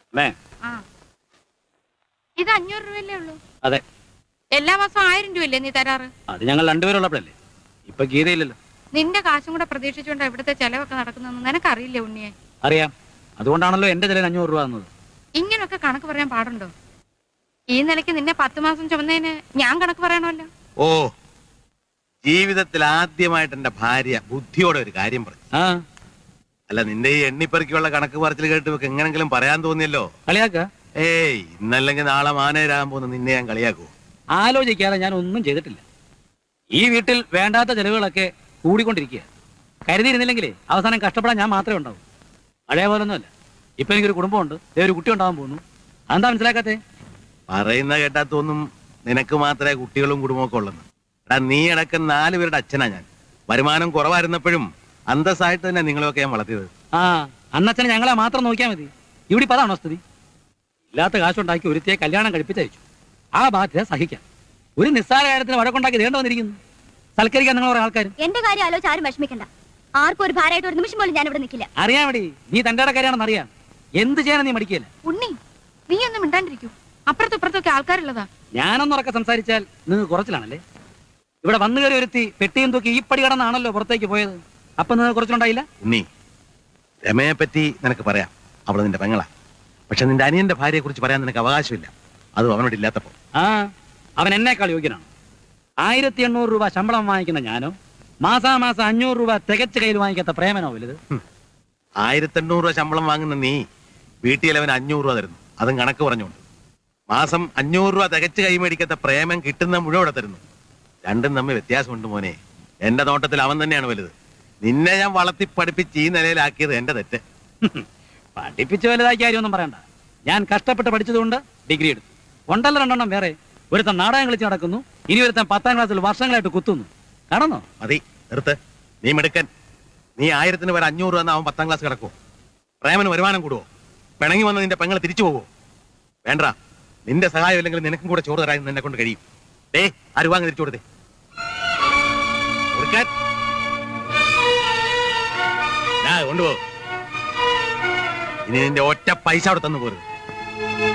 അമ്മേ ആ ഇത് അഞ്ഞൂറ് രൂപയല്ലേ ഉള്ളൂ അതെ എല്ലാ മാസവും ആയിരം രൂപയല്ലേ നീ തരാറ് അത് ഞങ്ങൾ രണ്ടുപേരുള്ളപ്പോഴല്ലേ ഇപ്പൊ ഗീതയില്ലല്ലോ നിന്റെ കാശും കൂടെ പ്രതീക്ഷിച്ചുകൊണ്ട് ഇവിടുത്തെ ചെലവൊക്കെ നടക്കുന്നതെന്ന് നിനക്കറിയില്ലേ ഉണ്ണിയെ അറിയാം അതുകൊണ്ടാണല്ലോ എന്റെ ചില അഞ്ഞൂറ് രൂപ തന്നത് ഇങ്ങനൊക്കെ കണക്ക് പറയാൻ പാടുണ്ടോ ഈ നിലയ്ക്ക് നിന്നെ പത്ത് മാസം ചുമന്നതിന് ഞാൻ കണക്ക് പറയണമല്ലോ ഓ ജീവിതത്തിൽ ആദ്യമായിട്ട് എന്റെ ഭാര്യ ബുദ്ധിയോടെ ഒരു കാര്യം പറഞ്ഞു ആ അല്ല നിന്റെ ഈ എണ്ണിപ്പെറുക്കിയുള്ള കണക്ക് പറച്ചിൽ കേട്ട് ഇവക്ക് എങ്ങനെങ്കിലും പറയാൻ തോന്നിയല്ലോ കളിയാക്ക ഏയ് ഇന്നല്ലെങ്കിൽ നാളെ മാനേരാകാൻ പോകുന്ന നിന്നെ ഞാൻ കളിയാക്കൂ ആലോചിക്കാതെ ഞാൻ ഒന്നും ചെയ്തിട്ടില്ല ഈ വീട്ടിൽ വേണ്ടാത്ത ചെലവുകളൊക്കെ കൂടിക്കൊണ്ടിരിക്കുക കരുതിയിരുന്നില്ലെങ്കിലേ അവസാനം കഷ്ടപ്പെടാൻ ഞാൻ മാത്രമേ ഉണ്ടാവൂ പഴയ പോലൊന്നുമല്ല ഇപ്പൊ എനിക്കൊരു കുടുംബമുണ്ട് ദേ ഒരു കുട്ടി ഉണ്ടാവാൻ പോകുന്നു അതെന്താ മനസ്സിലാക്കാത്തേ പറയുന്ന കേട്ടാ തോന്നും നിനക്ക് മാത്രമേ കുട്ടികളും കുടുംബമൊക്കെ ഉള്ളെന്ന് എടാ നീ അടക്കം നാല് പേരുടെ അച്ഛനാ ഞാൻ വരുമാനം കുറവായിരുന്നപ്പോഴും അന്തസ്സായിട്ട് തന്നെ നിങ്ങളെയൊക്കെ ഞാൻ വളർത്തിയത് ആ അന്നച്ഛനെ ഞങ്ങളെ മാത്രം നോക്കിയാൽ മതി ഇവിടെ ഇപ്പൊ അതാണോ സ്ഥിതി ഇല്ലാത്ത കാശുണ്ടാക്കി ഒരുത്തിയെ കല്യാണം കഴിപ്പിച്ചയച്ചു ആ ബാധ്യത സഹിക്കാം ഒരു നിസ്സാര കാര്യത്തിന് വഴക്കുണ്ടാക്കി ദേണ്ട വന്നിരിക്കുന്നു സൽക്കരിക്കാൻ നിങ്ങൾ കുറെ ആൾക്കാർ എന്റെ കാര്യം ആലോചിച്ച് ആരും വിഷമിക്കണ്ട ആർക്കും ഒരു ഭാരമായിട്ട് ഒരു നിമിഷം പോലും ഞാൻ ഇവിടെ നിൽക്കില്ല അറിയാൻ വേണ്ടി നീ തന്റെ കാര്യമാണെന്ന് അറിയാം എന്ത് ചെയ്യാനും നീ മടിക്കില്ല ഉണ്ണി നീ ഒന്നും മിണ്ടാണ്ടിരിക്കൂ അപ്പുറത്തും ഇപ്പുറത്തൊക്കെ ആൾക്കാരുള്ളതാ ഞാനൊന്നുറക്കെ സംസാരിച്ചാൽ നിങ്ങൾ കുറച്ചിലാണല്ലേ ഇവിടെ വന്നു കയറി ഒരുത്തി പെട്ടിയും തൂക്കി ഈ പടി കടന്നാണല്ലോ പുറത്തേക്ക് പോയത് അപ്പൊ നിങ്ങൾ കുറച്ചിലുണ്ടായില്ല ഉണ്ണി രമയെ പറ്റി നിനക്ക് പറയാം അവള് നിന്റെ പെങ്ങളാ പക്ഷെ നിന്റെ അനിയന്റെ ഭാര്യയെ കുറിച്ച് പറയാൻ നിനക്ക് അവകാശമില്ല അതും അവനോട് ഇല്ലാത്തപ്പോ ആ അവൻ എന്നേക്കാൾ യോഗ്യനാണ് ആയിരത്തി എണ്ണൂറ് രൂപ ശമ്പളം വാങ്ങിക്കുന്ന ഞാനോ മാസാമാസം അഞ്ഞൂറ് രൂപ തികച്ച് കയ്യിൽ വാങ്ങിക്കാത്ത പ്രേമനോ വലുത് ആയിരത്തി എണ്ണൂറ് രൂപ ശമ്പളം വാങ്ങുന്ന നീ വീട്ടിൽ അവന് അഞ്ഞൂറ് രൂപ തരുന്നു അതും കണക്ക് പറഞ്ഞുകൊണ്ട് മാസം അഞ്ഞൂറ് രൂപ തികച്ച് കൈമേടിക്കാത്ത പ്രേമം കിട്ടുന്ന മുഴുവൻ ഇവിടെ തരുന്നു രണ്ടും തമ്മിൽ വ്യത്യാസമുണ്ട് മോനെ എന്റെ നോട്ടത്തിൽ അവൻ തന്നെയാണ് വലുത് നിന്നെ ഞാൻ വളർത്തി പഠിപ്പിച്ച് ഈ നിലയിലാക്കിയത് എന്റെ തെറ്റ് പഠിപ്പിച്ച് വലുതാക്കിയ കാര്യമൊന്നും പറയണ്ട ഞാൻ കഷ്ടപ്പെട്ട് പഠിച്ചതുകൊണ്ട് ഡിഗ്രി എടുത്തു ഉണ്ടല്ലോ രണ്ടെണ്ണം വേറെ ഒരുത്തൻ നാടകം കളിച്ച് നടക്കുന്നു ഇനി ഒരുത്തൻ പത്താം ക്ലാസ്സിൽ വർഷങ്ങളായിട്ട് കുത്തുന്നു കാണുന്നോ മതി നിർത്ത് നീ മിടുക്കൻ നീ ആയിരത്തിന് വരെ അഞ്ഞൂറ് രൂപ അവൻ പത്താം ക്ലാസ് കിടക്കുവോ പ്രേമന് വരുമാനം കൂടുവോ പിണങ്ങി വന്ന് നിന്റെ പെങ്ങൾ തിരിച്ചു പോവോ വേണ്ട നിന്റെ സഹായം ഇല്ലെങ്കിൽ നിനക്കും കൂടെ ചോറ് തരാൻ നിന്നെ കൊണ്ട് കഴിയും ഡേ ആ രൂപ അങ്ങ് തിരിച്ചു കൊടുത്തേ കൊടുക്കാൻ ദാ, കൊണ്ടുപോ ഇനി നിന്റെ ഒറ്റ പൈസ അവിടെ തന്നു പോരുത്